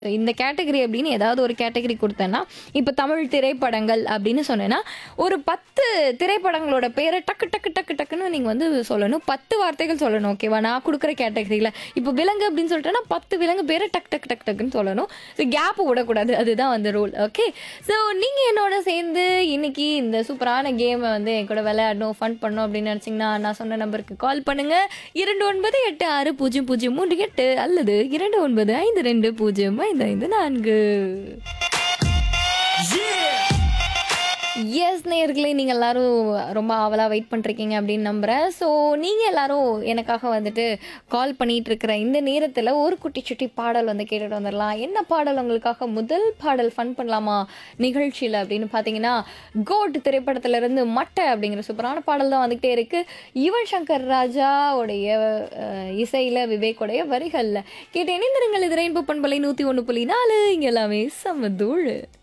இந்த கேட்டகரி அப்படின்னு ஏதாவது ஒரு கேட்டகரி கொடுத்தேன்னா இப்போ தமிழ் திரைப்படங்கள் அப்படின்னு சொன்னேன்னா ஒரு பத்து திரைப்படங்களோட பேரை டக்கு டக்கு டக்கு டக்குன்னு நீங்கள் வந்து சொல்லணும் பத்து வார்த்தைகள் சொல்லணும் ஓகேவா நான் கொடுக்குற கேட்டகரியில் இப்போ விலங்கு அப்படின்னு சொல்லிட்டேன்னா பத்து விலங்கு பேரை டக் டக் டக் டக்குன்னு சொல்லணும் ஸோ கேப் விடக்கூடாது அதுதான் வந்து ரூல் ஓகே ஸோ நீங்கள் என்னோட சேர்ந்து இன்னைக்கு இந்த சூப்பரான கேமை வந்து என் கூட விளையாடணும் ஃபன் பண்ணணும் அப்படின்னு நினச்சிங்கன்னா நான் சொன்ன நம்பருக்கு கால் பண்ணுங்க இரண்டு ஒன்பது எட்டு ஆறு பூஜ்ஜியம் பூஜ்ஜியம் மூன்று எட்டு அல்லது இரண்டு ஒன்பது ஐந்து ரெண்டு பூஜ்ஜியம் ஐந்து ஐந்து நான்கு எஸ் நேயர்களே நீங்கள் எல்லாரும் ரொம்ப ஆவலாக வெயிட் பண்ணிருக்கீங்க அப்படின்னு நம்புகிறேன் ஸோ நீங்கள் எல்லாரும் எனக்காக வந்துட்டு கால் பண்ணிட்டு இருக்கிற இந்த நேரத்தில் ஒரு குட்டி சுட்டி பாடல் வந்து கேட்டுட்டு வந்துடலாம் என்ன பாடல் உங்களுக்காக முதல் பாடல் ஃபன் பண்ணலாமா நிகழ்ச்சியில் அப்படின்னு பார்த்தீங்கன்னா கோட் திரைப்படத்திலிருந்து மட்டை அப்படிங்கிற சூப்பரான பாடல் தான் வந்துகிட்டே இருக்குது யுவன் சங்கர் ராஜாவுடைய அஹ், இசையில் விவேக்குடைய வரிகளில் கேட்டு இணைந்திருங்கள் இது ரெயின்போ பண்பலை நூற்றி ஒன்று புள்ளி நாலு இங்கே எல்லாமே சமதூள்